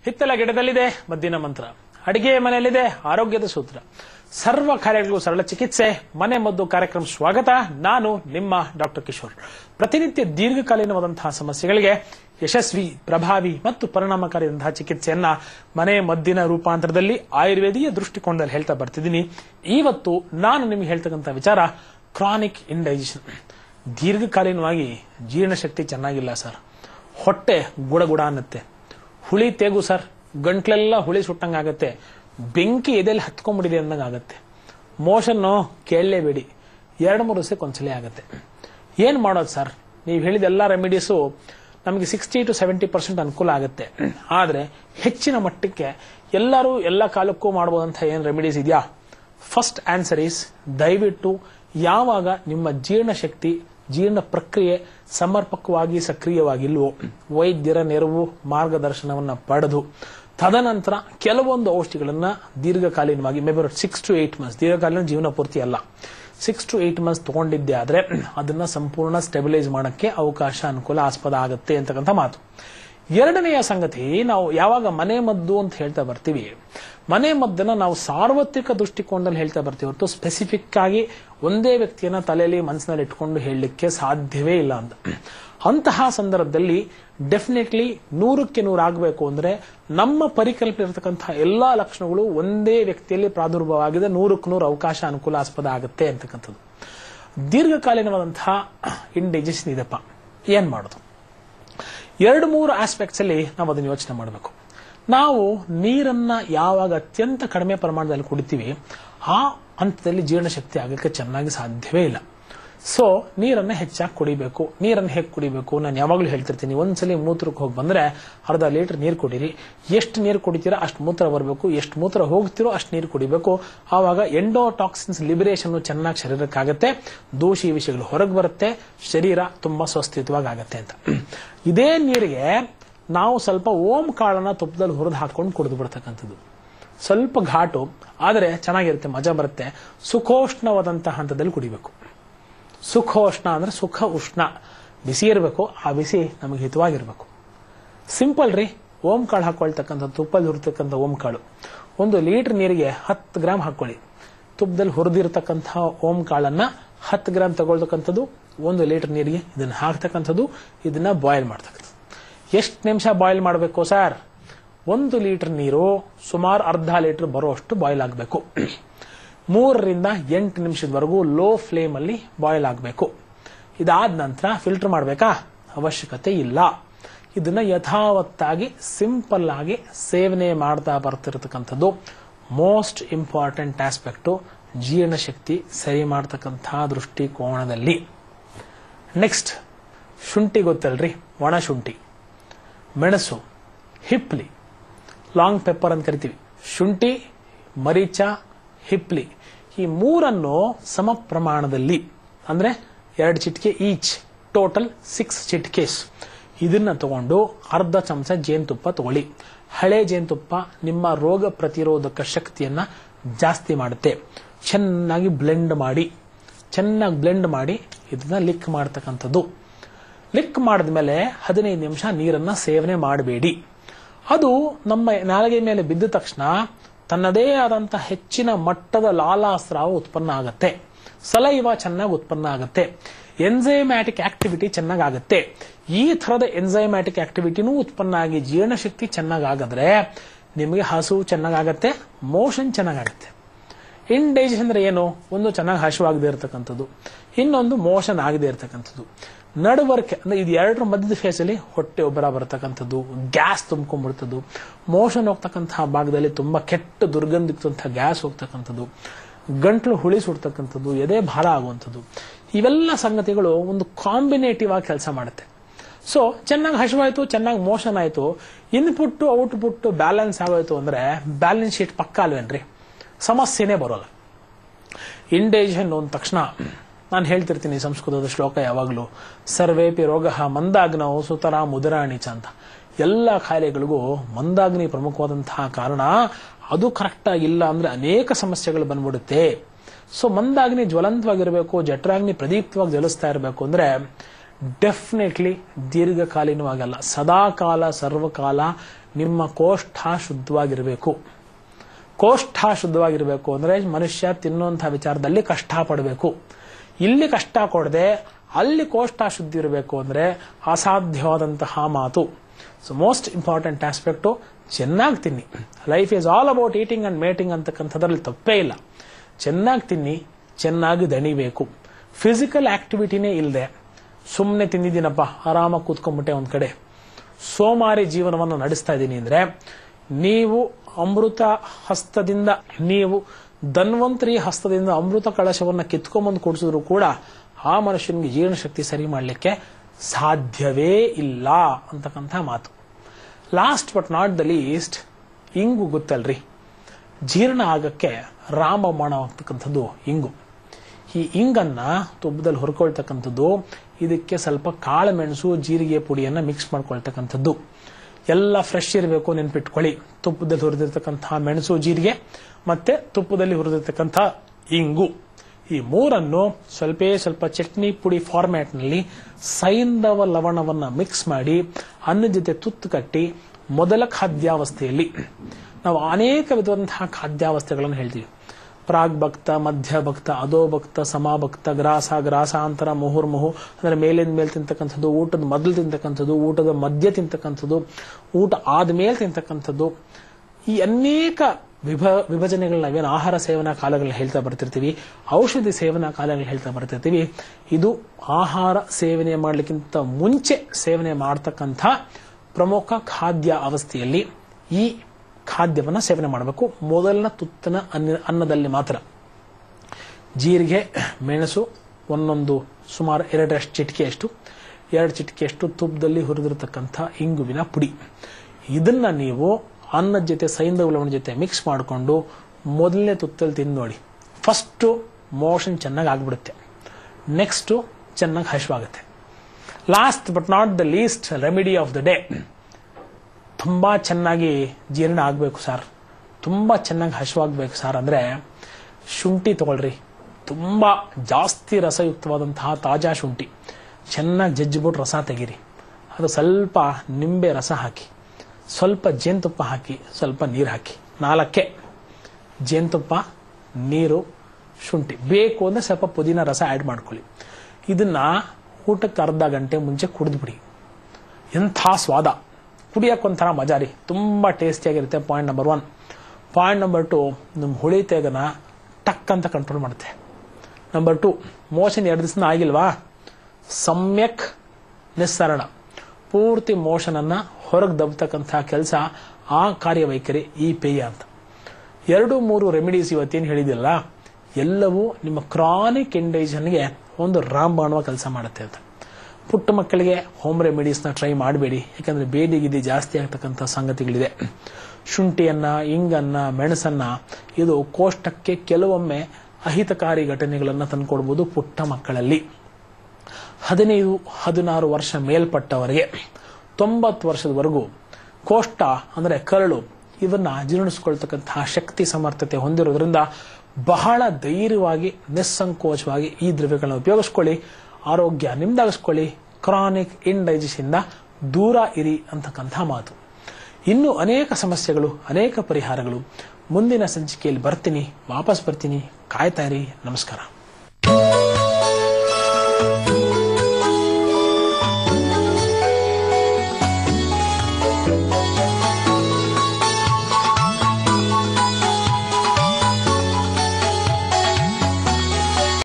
ಹಿತ್ತಲ ಗಿಡದಲ್ಲಿದೆ ಮದ್ದಿನ ಮಂತ್ರ ಅಡಿಗೆ ಮನೆಯಲ್ಲಿದೆ ಆರೋಗ್ಯದ ಸೂತ್ರ ಸರ್ವ ಕಾರ್ಯಗಳಿಗೂ ಸರಳ ಚಿಕಿತ್ಸೆ ಮನೆ ಮದ್ದು ಕಾರ್ಯಕ್ರಮ ಸ್ವಾಗತ ನಾನು ನಿಮ್ಮ ಡಾಕ್ಟರ್ ಕಿಶೋರ್ ಪ್ರತಿನಿತ್ಯ ದೀರ್ಘಕಾಲೀನವಾದಂತಹ ಸಮಸ್ಯೆಗಳಿಗೆ ಯಶಸ್ವಿ ಪ್ರಭಾವಿ ಮತ್ತು ಪರಿಣಾಮಕಾರಿಯಾದಂತಹ ಚಿಕಿತ್ಸೆಯನ್ನ ಮನೆ ಮದ್ದಿನ ರೂಪಾಂತರದಲ್ಲಿ ಆಯುರ್ವೇದೀಯ ದೃಷ್ಟಿಕೋನದಲ್ಲಿ ಹೇಳ್ತಾ ಬರ್ತಿದ್ದೀನಿ ಇವತ್ತು ನಾನು ನಿಮಗೆ ಹೇಳ್ತಕ್ಕಂಥ ವಿಚಾರ ಕ್ರಾನಿಕ್ ಇಂಡೈಜೆಷನ್ ದೀರ್ಘಕಾಲೀನವಾಗಿ ಜೀರ್ಣಶಕ್ತಿ ಚೆನ್ನಾಗಿಲ್ಲ ಸರ್ ಹೊಟ್ಟೆ ಗುಡಗುಡ ಅನ್ನತ್ತೆ ಹುಳಿ ತೇಗು ಸರ್ ಗಂಟ್ಲೆಲ್ಲ ಹುಳಿ ಸುಟ್ಟಂಗಾಗತ್ತೆ ಬೆಂಕಿ ಎದೆಯಲ್ಲಿ ಹತ್ಕೊಂಡ್ಬಿಟ್ಟಿದೆ ಅಂದಂಗೆ ಆಗತ್ತೆ ಮೋಷನ್ನು ಕೇಳಲೇಬೇಡಿ ಎರಡು ಮೂರು ದಿವಸಕ್ಕೆ ಒಂದ್ಸಲ ಆಗತ್ತೆ ಏನು ಮಾಡೋದು ಸರ್ ನೀವು ಹೇಳಿದ ಎಲ್ಲ ರೆಮಿಡೀಸು ನಮಗೆ ಸಿಕ್ಸ್ಟಿ ಟು ಸೆವೆಂಟಿ ಪರ್ಸೆಂಟ್ ಅನುಕೂಲ ಆಗುತ್ತೆ ಆದರೆ ಹೆಚ್ಚಿನ ಮಟ್ಟಕ್ಕೆ ಎಲ್ಲರೂ ಎಲ್ಲ ಕಾಲಕ್ಕೂ ಮಾಡ್ಬೋದಂಥ ಏನು ರೆಮಿಡೀಸ್ ಇದೆಯಾ ಫಸ್ಟ್ ಆನ್ಸರ್ ಈಸ್ ದಯವಿಟ್ಟು ಯಾವಾಗ ನಿಮ್ಮ ಜೀರ್ಣಶಕ್ತಿ ಜೀರ್ಣ ಪ್ರಕ್ರಿಯೆ ಸಮರ್ಪಕವಾಗಿ ಸಕ್ರಿಯವಾಗಿಲ್ವೋ ವೈದ್ಯರ ನೆರವು ಮಾರ್ಗದರ್ಶನವನ್ನ ಪಡೆದು ತದನಂತರ ಕೆಲವೊಂದು ಔಷಧಿಗಳನ್ನ ದೀರ್ಘಕಾಲೀನವಾಗಿ may be six to eight months ದೀರ್ಘಕಾಲೀನ ಜೀವನ ಪೂರ್ತಿ ಅಲ್ಲ ಸಿಕ್ಸ್ ಟು ಏಟ್ ಮಂತ್ಸ್ ತಗೊಂಡಿದ್ದೆ ಆದ್ರೆ ಅದನ್ನ ಸಂಪೂರ್ಣ ಸ್ಟೆಬಿಲೈಸ್ ಮಾಡಕ್ಕೆ ಅವಕಾಶ ಅನುಕೂಲ ಆಸ್ಪದ ಆಗುತ್ತೆ ಅಂತಕ್ಕಂಥ ಮಾತು ಎರಡನೆಯ ಸಂಗತಿ ನಾವು ಯಾವಾಗ ಮನೆ ಮದ್ದು ಅಂತ ಹೇಳ್ತಾ ಬರ್ತೀವಿ ಮನೆ ಮದ್ದನ್ನ ನಾವು ಸಾರ್ವತ್ರಿಕ ದೃಷ್ಟಿಕೋನದಲ್ಲಿ ಹೇಳ್ತಾ ಬರ್ತೀವಿ ಹೊರತು ಸ್ಪೆಸಿಫಿಕ್ ಆಗಿ ಒಂದೇ ವ್ಯಕ್ತಿಯನ್ನ ತಲೆಯಲ್ಲಿ ಮನಸ್ಸಿನಲ್ಲಿ ಇಟ್ಕೊಂಡು ಹೇಳಲಿಕ್ಕೆ ಸಾಧ್ಯವೇ ಇಲ್ಲ ಅಂತ ಅಂತಹ ಸಂದರ್ಭದಲ್ಲಿ ಡೆಫಿನೆಟ್ಲಿ ನೂರಕ್ಕೆ ನೂರು ಆಗಬೇಕು ಅಂದ್ರೆ ನಮ್ಮ ಪರಿಕಲ್ಪನೆ ಇರತಕ್ಕಂತಹ ಎಲ್ಲಾ ಲಕ್ಷಣಗಳು ಒಂದೇ ವ್ಯಕ್ತಿಯಲ್ಲಿ ಪ್ರಾದುರ್ಭಾವ ಆಗಿದೆ ನೂರಕ್ಕೆ ನೂರು ಅವಕಾಶ ಅನುಕೂಲಾಸ್ಪದ ಆಗುತ್ತೆ ಅಂತಕ್ಕಂಥದ್ದು ದೀರ್ಘಕಾಲೀನವಾದಂತಹ ಇಂಡೈಜೆಷನ್ ಇದೆಪ್ಪ ಏನ್ ಮಾಡೋದು ಎರಡು ಮೂರು ಆಸ್ಪೆಕ್ಟ್ಸ್ ಅಲ್ಲಿ ನಾವು ಅದನ್ನು ಯೋಚನೆ ಮಾಡಬೇಕು ನಾವು ನೀರನ್ನ ಯಾವಾಗ ಅತ್ಯಂತ ಕಡಿಮೆ ಪ್ರಮಾಣದಲ್ಲಿ ಕುಡಿತೀವಿ ಆ ಹಂತದಲ್ಲಿ ಜೀರ್ಣಶಕ್ತಿ ಆಗಕ್ಕೆ ಚೆನ್ನಾಗಿ ಸಾಧ್ಯವೇ ಇಲ್ಲ ಸೊ ನೀರನ್ನ ಹೆಚ್ಚಾಗಿ ಕುಡಿಬೇಕು ನೀರನ್ನು ಹೇಗೆ ಕುಡಿಬೇಕು ನಾನು ಯಾವಾಗಲೂ ಹೇಳ್ತಿರ್ತೀನಿ ಒಂದ್ಸಲಿ ಮೂತ್ರಕ್ಕೆ ಹೋಗಿ ಬಂದ್ರೆ ಅರ್ಧ ಲೀಟರ್ ನೀರು ಕುಡೀರಿ ಎಷ್ಟು ನೀರು ಕುಡಿತೀರೋ ಅಷ್ಟು ಮೂತ್ರ ಬರಬೇಕು ಎಷ್ಟು ಮೂತ್ರ ಹೋಗ್ತಿರೋ ಅಷ್ಟು ನೀರು ಕುಡಿಬೇಕು ಆವಾಗ ಎಂಡೋಟಾಕ್ಸಿನ್ಸ್ ಲಿಬರೇಷನ್ ಚೆನ್ನಾಗಿ ಶರೀರಕ್ಕಾಗತ್ತೆ ದೂಷಿ ವಿಷಯಗಳು ಹೊರಗೆ ಬರುತ್ತೆ ಶರೀರ ತುಂಬಾ ಸ್ವಸ್ಥಿತವಾಗಿ ಆಗತ್ತೆ ಅಂತ ಇದೇ ನೀರಿಗೆ ನಾವು ಸ್ವಲ್ಪ ಓಂ ಕಾಳನ್ನ ತುಪ್ಪದಲ್ಲಿ ಹುರಿದು ಹಾಕೊಂಡು ಕುಡಿದು ಬಿಡ್ತಕ್ಕಂಥದ್ದು ಸ್ವಲ್ಪ ಘಾಟು ಆದರೆ ಚೆನ್ನಾಗಿರುತ್ತೆ ಮಜಾ ಬರುತ್ತೆ ಸುಖೋಷ್ಣವಾದಂತಹ ಹಂತದಲ್ಲಿ ಕುಡಿಬೇಕು ಸುಖೋಷ್ಣ ಅಂದ್ರೆ ಸುಖ ಉಷ್ಣ ಬಿಸಿ ಇರಬೇಕು ಆ ಬಿಸಿ ನಮಗೆ ಹಿತವಾಗಿರ್ಬೇಕು ಸಿಂಪಲ್ ರೀ ಓಂ ಕಾಳು ಹಾಕೊಳ್ತಕ್ಕಂಥ ತುಪ್ಪದಲ್ಲಿ ಹುರಿತಕ್ಕಂಥ ಓಂ ಕಾಳು ಒಂದು ಲೀಟರ್ ನೀರಿಗೆ ಹತ್ತು ಗ್ರಾಮ್ ಹಾಕೊಳ್ಳಿ ತುಪ್ಪದಲ್ಲಿ ಹುರಿದಿರ್ತಕ್ಕಂಥ ಓಂ ಕಾಳನ್ನ ಹತ್ತು ಗ್ರಾಮ್ ತಗೊಳ್ತಕ್ಕಂಥದ್ದು ಒಂದು ಲೀಟರ್ ನೀರಿಗೆ ಇದನ್ನ ಹಾಕ್ತಕ್ಕಂಥದ್ದು ಇದನ್ನ ಬಾಯ್ಲ್ ಮಾಡ್ತಕ್ಕಂಥದ್ದು ಎಷ್ಟು ನಿಮಿಷ ಬಾಯ್ಲ್ ಮಾಡಬೇಕು ಸರ್ ಒಂದು ಲೀಟರ್ ನೀರು ಸುಮಾರು ಅರ್ಧ ಲೀಟರ್ ಬರುವಷ್ಟು ಬಾಯ್ಲ್ ಆಗಬೇಕು ಮೂರರಿಂದ ಎಂಟು ನಿಮಿಷದವರೆಗೂ ಲೋ ಫ್ಲೇಮ್ ಅಲ್ಲಿ ಬಾಯ್ಲ್ ಆಗಬೇಕು ಇದಾದ ನಂತರ ಫಿಲ್ಟರ್ ಮಾಡಬೇಕಾ ಅವಶ್ಯಕತೆ ಇಲ್ಲ ಇದನ್ನ ಯಥಾವತ್ತಾಗಿ ಸಿಂಪಲ್ ಆಗಿ ಸೇವನೆ ಮಾಡ್ತಾ ಬರ್ತಿರತಕ್ಕಂಥದ್ದು ಮೋಸ್ಟ್ ಇಂಪಾರ್ಟೆಂಟ್ ಆಸ್ಪೆಕ್ಟು ಜೀರ್ಣಶಕ್ತಿ ಸರಿ ಮಾಡ್ತಕ್ಕಂಥ ದೃಷ್ಟಿಕೋನದಲ್ಲಿ ನೆಕ್ಸ್ಟ್ ಶುಂಠಿ ಗೊತ್ತಲ್ರಿ ಒಣ ಶುಂಠಿ ಮೆಣಸು ಹಿಪ್ಲಿ ಲಾಂಗ್ ಪೆಪ್ಪರ್ ಅಂತ ಕರಿತೀವಿ ಶುಂಠಿ ಮರೀಚ ಹಿಪ್ಲಿ ಈ ಮೂರನ್ನು ಸಮ ಪ್ರಮಾಣದಲ್ಲಿ ಅಂದ್ರೆ ಎರಡು ಚಿಟಿಕೆ ಈಚ್ ಟೋಟಲ್ ಸಿಕ್ಸ್ ಚಿಟಿಕೆಸ್ ಇದನ್ನ ತಗೊಂಡು ಅರ್ಧ ಚಮಚ ಜೇನುತುಪ್ಪ ತಗೊಳ್ಳಿ ಹಳೆ ಜೇನುತುಪ್ಪ ನಿಮ್ಮ ರೋಗ ಪ್ರತಿರೋಧಕ ಶಕ್ತಿಯನ್ನ ಜಾಸ್ತಿ ಮಾಡುತ್ತೆ ಚೆನ್ನಾಗಿ ಬ್ಲೆಂಡ್ ಮಾಡಿ ಚೆನ್ನಾಗಿ ಬ್ಲೆಂಡ್ ಮಾಡಿ ಇದನ್ನ ಲಿಕ್ ಮಾಡ್ತಕ್ಕಂಥದ್ದು ಲಿಕ್ ಮಾಡಿದ್ಮೇಲೆ ಹದಿನೈದು ನಿಮಿಷ ನೀರನ್ನ ಸೇವನೆ ಮಾಡಬೇಡಿ ಅದು ನಮ್ಮ ನಾಲಿಗೆ ಮೇಲೆ ಬಿದ್ದ ತಕ್ಷಣ ತನ್ನದೇ ಆದಂತ ಹೆಚ್ಚಿನ ಮಟ್ಟದ ಲಾಲಾಸ್ರಾವ ಉತ್ಪನ್ನ ಆಗತ್ತೆ ಸಲೈವ ಚೆನ್ನಾಗಿ ಉತ್ಪನ್ನ ಆಗತ್ತೆ ಎನ್ಸೈಮ್ಯಾಟಿಕ್ ಆಕ್ಟಿವಿಟಿ ಚೆನ್ನಾಗಿ ಆಗುತ್ತೆ ಈ ಥರದ ಎನ್ಸೈಮ್ಯಾಟಿಕ್ ಆಕ್ಟಿವಿಟಿನೂ ಉತ್ಪನ್ನ ಆಗಿ ಜೀರ್ಣಶಕ್ತಿ ಚೆನ್ನಾಗಿ ಆಗಿದ್ರೆ ನಿಮಗೆ ಹಸು ಚೆನ್ನಾಗಾಗತ್ತೆ ಮೋಷನ್ ಚೆನ್ನಾಗಾಗತ್ತೆ ಇಂಡೈಜೆಷನ್ ಅಂದ್ರೆ ಏನು ಒಂದು ಚೆನ್ನಾಗಿ ಹಸಿವಾಗದೇ ಇರತಕ್ಕಂಥದ್ದು ಇನ್ನೊಂದು ಮೋಷನ್ ಆಗದೆ ಇರತಕ್ಕಂಥದ್ದು ನಡವರ್ಕೆ ಅಂದ್ರೆ ಇದು ಎರಡರ ಮಧ್ಯದ ಫೇಸಲ್ಲಿ ಹೊಟ್ಟೆ ಒಬ್ಬರ ಬರತಕ್ಕಂಥದ್ದು ಗ್ಯಾಸ್ ತುಂಬ್ಕೊಂಡ್ಬಿಡ್ತದ್ದು ಮೋಷನ್ ಹೋಗ್ತಕ್ಕಂತಹ ಭಾಗದಲ್ಲಿ ತುಂಬಾ ಕೆಟ್ಟ ದುರ್ಗಂಧಿಕ್ತಂತಹ ಗ್ಯಾಸ್ ಹೋಗ್ತಕ್ಕಂಥದ್ದು ಗಂಟ್ಲು ಹುಳಿ ಸುಡ್ತಕ್ಕಂಥದ್ದು ಎದೆ ಭಾರ ಆಗುವಂಥದ್ದು ಇವೆಲ್ಲ ಸಂಗತಿಗಳು ಒಂದು ಕಾಂಬಿನೇಟಿವ್ ಆಗಿ ಕೆಲಸ ಮಾಡುತ್ತೆ ಸೊ ಚೆನ್ನಾಗಿ ಹಸಿವಾಯ್ತು ಚೆನ್ನಾಗಿ ಮೋಷನ್ ಆಯ್ತು ಇನ್ಪುಟ್ ಔಟ್ಪುಟ್ ಬ್ಯಾಲೆನ್ಸ್ ಆಗೋಯ್ತು ಅಂದ್ರೆ ಬ್ಯಾಲೆನ್ಸ್ ಶೀಟ್ ಪಕ್ಕ ಅಲ್ವೇನ್ರಿ ಸಮಸ್ಯೆನೇ ಬರೋಲ್ಲ ಇಂಡೈಜೆಷನ್ ಅಂದ ತಕ್ಷಣ ನಾನು ಹೇಳ್ತಿರ್ತೀನಿ ಸಂಸ್ಕೃತದ ಶ್ಲೋಕ ಯಾವಾಗಲೂ ಸರ್ವೇಪಿ ರೋಗ ಮಂದಾಗ್ನವು ಸುತರ ಮುದರಾಣಿಚ ಅಂತ ಎಲ್ಲ ಕಾಯಿಲೆಗಳಿಗೂ ಮಂದಾಗ್ನಿ ಪ್ರಮುಖವಾದಂತಹ ಕಾರಣ ಅದು ಕರೆಕ್ಟ್ ಆಗಿಲ್ಲ ಅಂದ್ರೆ ಅನೇಕ ಸಮಸ್ಯೆಗಳು ಬಂದ್ಬಿಡುತ್ತೆ ಸೊ ಮಂದಾಗ್ನಿ ಜ್ವಲಂತವಾಗಿರಬೇಕು ಜಠರಾಗ್ನಿ ಪ್ರದೀಪ್ತವಾಗಿ ಜ್ವಲಿಸ್ತಾ ಇರಬೇಕು ಅಂದ್ರೆ ಡೆಫಿನೆಟ್ಲಿ ದೀರ್ಘಕಾಲೀನವಾಗಲ್ಲ ಸದಾಕಾಲ ಸರ್ವಕಾಲ ನಿಮ್ಮ ಕೋಷ್ಠ ಶುದ್ಧವಾಗಿರಬೇಕು ಕೋಷ್ಠ ಶುದ್ಧವಾಗಿರಬೇಕು ಅಂದ್ರೆ ಮನುಷ್ಯ ತಿನ್ನುವಂತಹ ವಿಚಾರದಲ್ಲಿ ಕಷ್ಟ ಪಡಬೇಕು ಇಲ್ಲಿ ಕಷ್ಟ ಕೊಡದೆ ಅಲ್ಲಿ ಕೋಷ್ಠ ಶುದ್ಧಿ ಇರಬೇಕು ಅಂದ್ರೆ ಅಸಾಧ್ಯವಾದಂತಹ ಮಾತು ಸೊ ಮೋಸ್ಟ್ ಇಂಪಾರ್ಟೆಂಟ್ ಆಸ್ಪೆಕ್ಟು ಚೆನ್ನಾಗಿ ತಿನ್ನಿ life is all about eating and mating ಅಂತಕ್ಕಂಥದ್ರಲ್ಲಿ ತಪ್ಪೇ ಇಲ್ಲ ಚೆನ್ನಾಗಿ ತಿನ್ನಿ ಚೆನ್ನಾಗಿ ದಣಿಬೇಕು ಫಿಸಿಕಲ್ ಆಕ್ಟಿವಿಟಿನೇ ಇಲ್ಲದೆ ಸುಮ್ಮನೆ ತಿಂದಿದ್ದೀನಪ್ಪ ಆರಾಮಾಗಿ ಕೂತ್ಕೊಂಡ್ಬಿಟ್ಟೆ ಒಂದ್ ಕಡೆ ಸೋಮಾರಿ ಜೀವನವನ್ನು ನಡೆಸ್ತಾ ಇದ್ದೀನಿ ಅಂದ್ರೆ ನೀವು ಅಮೃತ ಹಸ್ತದಿಂದ ನೀವು ಧನ್ವಂತರಿ ಹಸ್ತದಿಂದ ಅಮೃತ ಕಳಶವನ್ನ ಕಿತ್ಕೊಂಬಂದು ಕೊಡಿಸಿದ್ರು ಕೂಡ ಆ ಮನುಷ್ಯನಿಗೆ ಜೀರ್ಣಶಕ್ತಿ ಸರಿ ಮಾಡಲಿಕ್ಕೆ ಸಾಧ್ಯವೇ ಇಲ್ಲ ಅಂತಕ್ಕಂಥ ಮಾತು last but not the least ಇಂಗು ಗೊತ್ತಲ್ರಿ ಜೀರ್ಣ ಆಗಕ್ಕೆ ರಾಮಬಾಣ ಆಗ್ತಕ್ಕಂಥದ್ದು ಇಂಗು ಈ ಇಂಗನ್ನ ತುಪ್ಪದಲ್ಲಿ ಹುರ್ಕೊಳ್ತಕ್ಕಂಥದ್ದು ಇದಕ್ಕೆ ಸ್ವಲ್ಪ ಕಾಳುಮೆಣಸು ಜೀರಿಗೆ ಪುಡಿಯನ್ನ ಮಿಕ್ಸ್ ಮಾಡ್ಕೊಳ್ತಕ್ಕಂಥದ್ದು ಎಲ್ಲ ಫ್ರೆಶ್ ಇರಬೇಕು ನೆನ್ಪಿಟ್ಕೊಳ್ಳಿ ತುಪ್ಪದಲ್ಲಿ ಹುರಿದಿರ್ತಕ್ಕಂತಹ ಮೆಣಸು ಜೀರಿಗೆ ಮತ್ತೆ ತುಪ್ಪದಲ್ಲಿ ಹುರಿದಿರ್ತಕ್ಕಂಥ ಇಂಗು ಈ ಮೂರನ್ನು ಸ್ವಲ್ಪ ಸ್ವಲ್ಪ ಚಟ್ನಿ ಪುಡಿ ಫಾರ್ಮ್ಯಾಟ್ ನಲ್ಲಿ ಸೈಂಧವ ಲವಣವನ್ನ ಮಿಕ್ಸ್ ಮಾಡಿ ಅನ್ನ ಜೊತೆ ತುತ್ತು ಕಟ್ಟಿ ಮೊದಲ ಖಾದ್ಯಾವಸ್ಥೆಯಲ್ಲಿ ನಾವು ಅನೇಕ ವಿಧವಾದಂತಹ ಖಾದ್ಯಾವಸ್ಥೆಗಳನ್ನು ಹೇಳ್ತೀವಿ ಪ್ರಾಗ್ಭಕ್ತ ಮಧ್ಯಭಕ್ತ ಅಧೋಭಕ್ತ ಸಮಾಭಕ್ತ ಗ್ರಾಸ ಗ್ರಾಸಾಂತರ ಮುಹುರ್ಮುಹು ಅಂದ್ರೆ ಮೇಲಿಂದ ಮೇಲೆ ತಿಂತಕ್ಕಂಥದ್ದು ಊಟದ ಮೊದಲು ತಿಂತಕ್ಕಂಥದ್ದು ಊಟದ ಮಧ್ಯ ತಿಂತಕ್ಕಂಥದ್ದು ಊಟ ಆದ್ಮೇಲೆ ತಿಂತಕ್ಕಂಥದ್ದು ಈ ಅನೇಕ ವಿಭ ವಿಭಜನೆಗಳನ್ನ ನಾವೇನು ಆಹಾರ ಸೇವನಾ ಕಾಲಗಳನ್ನ ಹೇಳ್ತಾ ಬರ್ತಿರ್ತೀವಿ ಔಷಧಿ ಸೇವನಾ ಕಾಲಗಳನ್ನ ಹೇಳ್ತಾ ಬರ್ತಿರ್ತೀವಿ ಇದು ಆಹಾರ ಸೇವನೆ ಮಾಡಲಿಕ್ಕಿಂತ ಮುಂಚೆ ಸೇವನೆ ಮಾಡತಕ್ಕಂಥ ಪ್ರಮುಖ ಖಾದ್ಯ ಅವಸ್ಥೆಯಲ್ಲಿ ಈ ಖಾದ್ಯವನ್ನ ಸೇವನೆ ಮಾಡಬೇಕು ಮೊದಲಿನ ತುತ್ತನ ಅನ್ನ ಅನ್ನದಲ್ಲಿ ಮಾತ್ರ ಜೀರಿಗೆ ಮೆಣಸು ಒಂದೊಂದು ಸುಮಾರು ಎರಡರಷ್ಟು ಚಿಟಿಕೆಯಷ್ಟು ಎರಡು ಚಿಟಿಕೆಯಷ್ಟು ತುಪ್ಪದಲ್ಲಿ ಹುರಿದಿರತಕ್ಕಂಥ ಇಂಗುವಿನ ಪುಡಿ ಇದನ್ನ ನೀವು ಅನ್ನದ ಜೊತೆ ಸೈಂಧವ ಲವಣ ಜೊತೆ ಮಿಕ್ಸ್ ಮಾಡಿಕೊಂಡು ಮೊದಲನೇ ತುತ್ತಲ್ಲಿ ತಿಂದು ನೋಡಿ ಫಸ್ಟು ಮೋಷನ್ ಚೆನ್ನಾಗಿ ಆಗ್ಬಿಡುತ್ತೆ ನೆಕ್ಸ್ಟು ಚೆನ್ನಾಗಿ ಹಶ್ವಾಗುತ್ತೆ last but not the least remedy of the day ತುಂಬ ಚೆನ್ನಾಗಿ ಜೀರ್ಣ ಆಗಬೇಕು ಸರ್ ತುಂಬ ಚೆನ್ನಾಗಿ ಹಶ್ವಾಗಬೇಕು ಸರ್ ಅಂದರೆ ಶುಂಠಿ ತಗೊಳ್ರಿ ತುಂಬ ಜಾಸ್ತಿ ರಸಯುಕ್ತವಾದಂತಹ ತಾಜಾ ಶುಂಠಿ ಚೆನ್ನಾಗಿ ಜಜ್ಜಿಬಿಟ್ಟು ರಸ ತೆಗೀರಿ ಅದು ಸ್ವಲ್ಪ ನಿಂಬೆ ರಸ ಹಾಕಿ ಸ್ವಲ್ಪ ಜೇನುತುಪ್ಪ ಹಾಕಿ ಸ್ವಲ್ಪ ನೀರು ಹಾಕಿ ನಾಲ್ಕೆ ಜೇನುತುಪ್ಪ ನೀರು ಶುಂಠಿ ಬೇಕು ಅಂದರೆ ಸ್ವಲ್ಪ ಪುದೀನ ರಸ ಆ್ಯಡ್ ಮಾಡ್ಕೊಳ್ಳಿ ಇದನ್ನ ಊಟಕ್ಕೆ ಅರ್ಧ ಗಂಟೆ ಮುಂಚೆ ಕುಡಿದ್ಬಿಡಿ ಎಂಥ ಸ್ವಾದ ಕುಡಿಯೋಕ್ಕೊಂಥರ ಮಜಾ ರೀ ತುಂಬ ಟೇಸ್ಟಿಯಾಗಿರುತ್ತೆ point number one point number two ನಿಮ್ಮ ಹುಳಿ ತೇಗನ ಟಕ್ ಅಂತ ಕಂಟ್ರೋಲ್ ಮಾಡುತ್ತೆ ನಂಬರ್ ಟು ಮೋಷನ್ ಎರಡು ದಿವಸ ಆಗಿಲ್ವಾ ಸಮ್ಯಕ್ ನಿಸ್ಸರಣ ಪೂರ್ತಿ ಮೋಷನ್ ಅನ್ನ ಹೊರಗೆ ದಬ್ತಕ್ಕಂಥ ಕೆಲಸ ಆ ಕಾರ್ಯವೈಖರಿ ಈ ಪೇಯ ಅಂತ ಎರಡು ಮೂರು ರೆಮಿಡೀಸ್ ಇವತ್ತೇನು ಹೇಳಿದಿಲ್ಲ ಎಲ್ಲವೂ ನಿಮ್ಮ ಕ್ರಾನಿಕ್ ಇಂಡೈಜನ್ಗೆ ಒಂದು ರಾಂಬಾಣುವ ಕೆಲಸ ಮಾಡುತ್ತೆ ಅಂತ ಪುಟ್ಟ ಮಕ್ಕಳಿಗೆ ಹೋಮ್ ರೆಮಿಡೀಸ್ನ ಟ್ರೈ ಮಾಡಬೇಡಿ ಯಾಕಂದ್ರೆ ಬೇದಿ ಗಿದಿ ಜಾಸ್ತಿ ಆಗ್ತಕ್ಕಂಥ ಸಂಗತಿಗಳಿದೆ ಶುಂಠಿಯನ್ನ ಇಂಗನ್ನ ಮೆಣಸನ್ನ ಇದು ಕೋಷ್ಟಕ್ಕೆ ಕೆಲವೊಮ್ಮೆ ಅಹಿತಕಾರಿ ಘಟನೆಗಳನ್ನು ತಂದುಕೊಡ್ಬೋದು ಪುಟ್ಟ ಮಕ್ಕಳಲ್ಲಿ ಹದಿನೈದು ಹದಿನಾರು ವರ್ಷ ಮೇಲ್ಪಟ್ಟವರಿಗೆ ತೊಂಬತ್ತು ವರ್ಷದವರೆಗೂ ಕೋಷ್ಟ ಅಂದ್ರೆ ಕರಳು ಇವನ್ನ ಜೀರ್ಣಿಸ್ಕೊಳ್ತಕ್ಕಂತಹ ಶಕ್ತಿ ಸಮರ್ಥತೆ ಹೊಂದಿರೋದ್ರಿಂದ ಬಹಳ ಧೈರ್ಯವಾಗಿ ನಿಸ್ಸಂಕೋಚವಾಗಿ ಈ ದ್ರವ್ಯಗಳನ್ನ ಉಪಯೋಗಿಸ್ಕೊಳ್ಳಿ ಆರೋಗ್ಯ ನಿಮ್ದಾಗಿಸ್ಕೊಳ್ಳಿ ಕ್ರಾನಿಕ್ ಇಂಡೈಜೆಷನ್ ದೂರ ಇರಿ ಅಂತಕ್ಕಂಥ ಮಾತು ಇನ್ನು ಅನೇಕ ಸಮಸ್ಯೆಗಳು ಅನೇಕ ಪರಿಹಾರಗಳು ಮುಂದಿನ ಸಂಚಿಕೆಯಲ್ಲಿ ಬರ್ತೀನಿ ವಾಪಸ್ ಬರ್ತೀನಿ ಕಾಯ್ತಾ ಇರಿ ನಮಸ್ಕಾರ